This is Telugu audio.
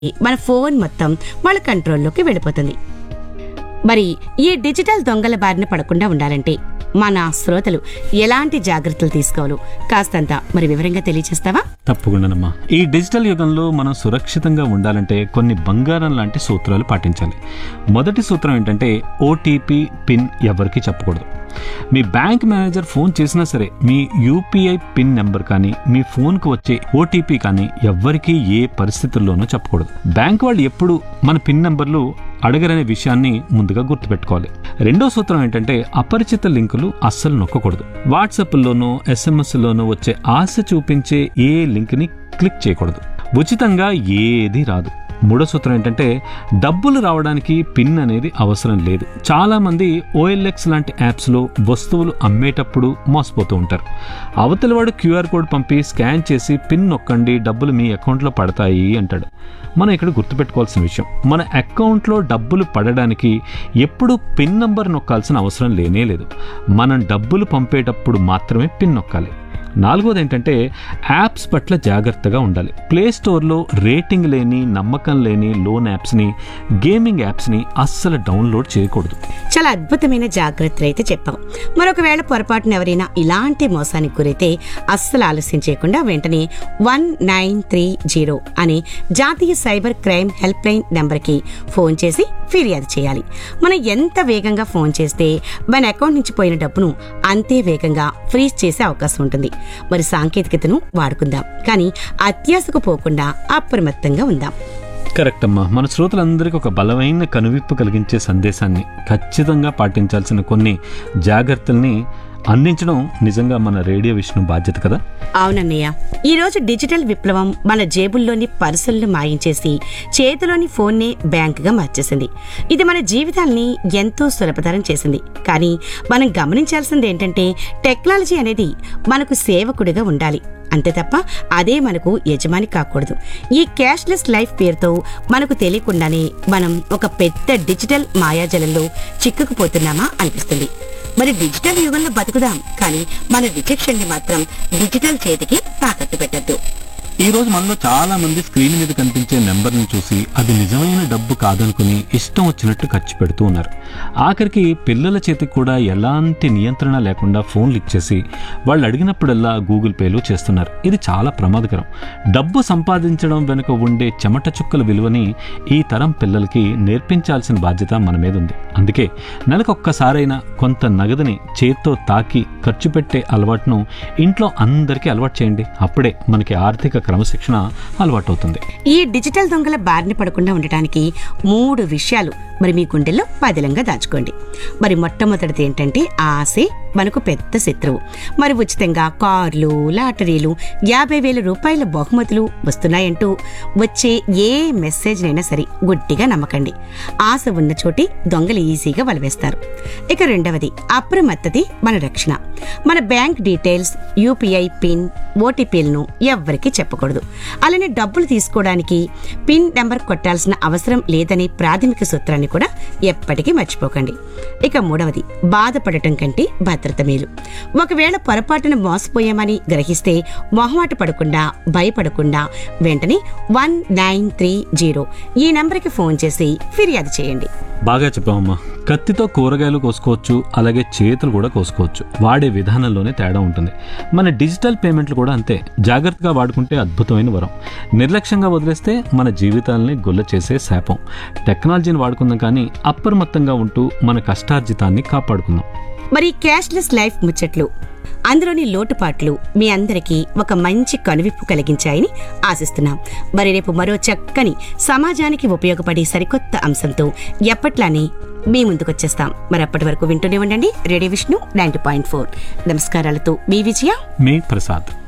మన ఫోన్ మొత్తం వాళ్ళ కంట్రోల్లోకి వెళ్ళిపోతుంది మరి ఈ డిజిటల్ దొంగల బారిన పడకుండా ఉండాలంటే మన శ్రోతలు ఎలాంటి జాగ్రత్తలు తీసుకోవాలో కాస్తంత మరి వివరంగా తెలియజేస్తావా తప్పకుండానమ్మా ఈ డిజిటల్ యుగంలో మనం సురక్షితంగా ఉండాలంటే కొన్ని బంగారం లాంటి సూత్రాలు పాటించాలి మొదటి సూత్రం ఏంటంటే ఓటీపీ పిన్ ఎవరికి చెప్పకూడదు మీ బ్యాంక్ మేనేజర్ ఫోన్ చేసినా సరే మీ యూపీఐ పిన్ నెంబర్ కానీ మీ ఫోన్కి వచ్చే ఓటీపీ కానీ ఎవ్వరికీ ఏ పరిస్థితుల్లోనూ చెప్పకూడదు బ్యాంక్ వాళ్ళు ఎప్పుడు మన పిన్ నెంబర్లు అడగరనే విషయాన్ని ముందుగా గుర్తుపెట్టుకోవాలి రెండో సూత్రం ఏంటంటే అపరిచిత లింకులు అస్సలు నొక్కకూడదు వాట్సాప్లోనో ఎస్ఎంఎస్లోనో వచ్చే ఆశ చూపించే ఏ లింక్ని క్లిక్ చేయకూడదు ఉచితంగా ఏది రాదు మూడో సూత్రం ఏంటంటే డబ్బులు రావడానికి పిన్ అనేది అవసరం లేదు చాలా మంది ఓఎల్ఎక్స్ లాంటి యాప్స్లో వస్తువులు అమ్మేటప్పుడు మోసపోతూ ఉంటారు అవతల వాడు క్యూఆర్ కోడ్ పంపి స్కాన్ చేసి పిన్ నొక్కండి డబ్బులు మీ అకౌంట్లో పడతాయి అంటాడు మనం ఇక్కడ గుర్తుపెట్టుకోవాల్సిన విషయం మన అకౌంట్లో డబ్బులు పడడానికి ఎప్పుడు పిన్ నంబర్ నొక్కాల్సిన అవసరం లేనే లేదు మనం డబ్బులు పంపేటప్పుడు మాత్రమే పిన్ నొక్కాలి నాలుగోది ఏంటంటే యాప్స్ పట్ల జాగ్రత్తగా ఉండాలి ప్లే స్టోర్లో రేటింగ్ లేని నమ్మకం లేని లోన్ యాప్స్ని గేమింగ్ యాప్స్ని అస్సలు డౌన్లోడ్ చేయకూడదు చాలా అద్భుతమైన జాగ్రత్తలు అయితే చెప్పాం మరొకవేళ పొరపాటున ఎవరైనా ఇలాంటి మోసానికి గురైతే అస్సలు ఆలస్యం చేయకుండా వెంటనే వన్ నైన్ త్రీ జీరో అనే జాతీయ సైబర్ క్రైమ్ హెల్ప్ లైన్ నెంబర్కి ఫోన్ చేసి ఫిర్యాదు చేయాలి మనం ఎంత వేగంగా ఫోన్ చేస్తే మన అకౌంట్ నుంచి పోయిన డబ్బును అంతే వేగంగా ఫ్రీజ్ చేసే అవకాశం ఉంటుంది మరి సాంకేతికతను వాడుకుందాం కానీ అత్యాశకు పోకుండా అప్రమత్తంగా ఉందాం కరెక్ట్ అమ్మా మన శ్రోతలందరికీ ఒక బలమైన కనువిప్పు కలిగించే సందేశాన్ని ఖచ్చితంగా పాటించాల్సిన కొన్ని జాగ్రత్తల్ని అందించడం నిజంగా మన రేడియో విష్ణు బాధ్యత కదా అవునన్నయ్య ఈ రోజు డిజిటల్ విప్లవం మన జేబుల్లోని పర్సులను మాయించేసి చేతిలోని ఫోన్నే బ్యాంకుగా మార్చేసింది ఇది మన జీవితాల్ని ఎంతో సులభతరం చేసింది కానీ మనం గమనించాల్సింది ఏంటంటే టెక్నాలజీ అనేది మనకు సేవకుడిగా ఉండాలి అంతే తప్ప అదే మనకు యజమాని కాకూడదు ఈ క్యాష్లెస్ లైఫ్ పేరుతో మనకు తెలియకుండానే మనం ఒక పెద్ద డిజిటల్ మాయాజలంలో చిక్కుకుపోతున్నామా అనిపిస్తుంది మరి డిజిటల్ యుగంలో బతుకుదాం కానీ మన విచక్షణని మాత్రం డిజిటల్ చేతికి తాకట్టు పెట్టద్దు ఈ రోజు మనలో చాలా మంది స్క్రీన్ మీద కనిపించే నెంబర్ని చూసి అది నిజమైన డబ్బు కాదనుకుని ఇష్టం వచ్చినట్టు ఖర్చు పెడుతూ ఉన్నారు ఆఖరికి పిల్లల చేతికి కూడా ఎలాంటి నియంత్రణ లేకుండా ఫోన్లు ఇచ్చేసి వాళ్ళు అడిగినప్పుడల్లా గూగుల్ పేలు చేస్తున్నారు ఇది చాలా ప్రమాదకరం డబ్బు సంపాదించడం వెనుక ఉండే చెమట చుక్కల విలువని ఈ తరం పిల్లలకి నేర్పించాల్సిన బాధ్యత మన మీద ఉంది అందుకే నెలకొక్కసారైనా కొంత నగదుని చేత్తో తాకి ఖర్చు పెట్టే అలవాటును ఇంట్లో అందరికీ అలవాటు చేయండి అప్పుడే మనకి ఆర్థిక క్రమశిక్షణ అలవాటవుతుంది ఈ డిజిటల్ దొంగల బారిన పడకుండా ఉండటానికి మూడు విషయాలు మరి మీ గుండెల్లో పదిలంగా దాచుకోండి మరి మొట్టమొదటిది ఏంటంటే ఆశే మనకు పెద్ద శత్రువు మరి ఉచితంగా కార్లు లాటరీలు యాభై వేల రూపాయల బహుమతులు వస్తున్నాయంటూ వచ్చే ఏ మెసేజ్నైనా సరే గుడ్డిగా నమ్మకండి ఆశ ఉన్న చోటి దొంగలు ఈజీగా వలవేస్తారు ఇక రెండవది అప్రమత్తతి మన రక్షణ మన బ్యాంక్ డీటెయిల్స్ యూపీఐ పిన్ ఓటీపీలను ఎవ్వరికీ చెప్పకూడదు అలానే డబ్బులు తీసుకోవడానికి పిన్ నెంబర్ కొట్టాల్సిన అవసరం లేదనే ప్రాథమిక సూత్రాన్ని కూడా ఎప్పటికీ మర్చిపోకండి ఇక మూడవది బాధపడటం కంటే భద్రత మేలు ఒకవేళ పొరపాటున మోసపోయామని గ్రహిస్తే మొహమాట పడకుండా భయపడకుండా వెంటనే వన్ నైన్ త్రీ జీరో ఈ నంబర్కి ఫోన్ చేసి ఫిర్యాదు చేయండి బాగా చెప్పామమ్మా కత్తితో కూరగాయలు కోసుకోవచ్చు అలాగే చేతులు కూడా కోసుకోవచ్చు వాడే విధానంలోనే తేడా ఉంటుంది మన డిజిటల్ పేమెంట్లు కూడా అంతే జాగ్రత్తగా వాడుకుంటే అద్భుతమైన వరం నిర్లక్ష్యంగా వదిలేస్తే మన జీవితాలని గొల్ల చేసే శాపం టెక్నాలజీని వాడుకుందాం కానీ అప్రమత్తంగా ఉంటూ మన కష్టార్జితాన్ని కాపాడుకుందాం మరి క్యాష్లెస్ లైఫ్ ముచ్చట్లు అందులోని లోటుపాట్లు మీ అందరికీ ఒక మంచి కనువిప్పు కలిగించాయని ఆశిస్తున్నాం మరి రేపు మరో చక్కని సమాజానికి ఉపయోగపడే సరికొత్త అంశంతో ఎప్పట్లానే మీ ముందుకొచ్చేస్తాం మరి అప్పటి వరకు వింటూనే ఉండండి radio Vishnu ninety point four నమస్కారాలతో మీ విజయ మీ ప్రసాద్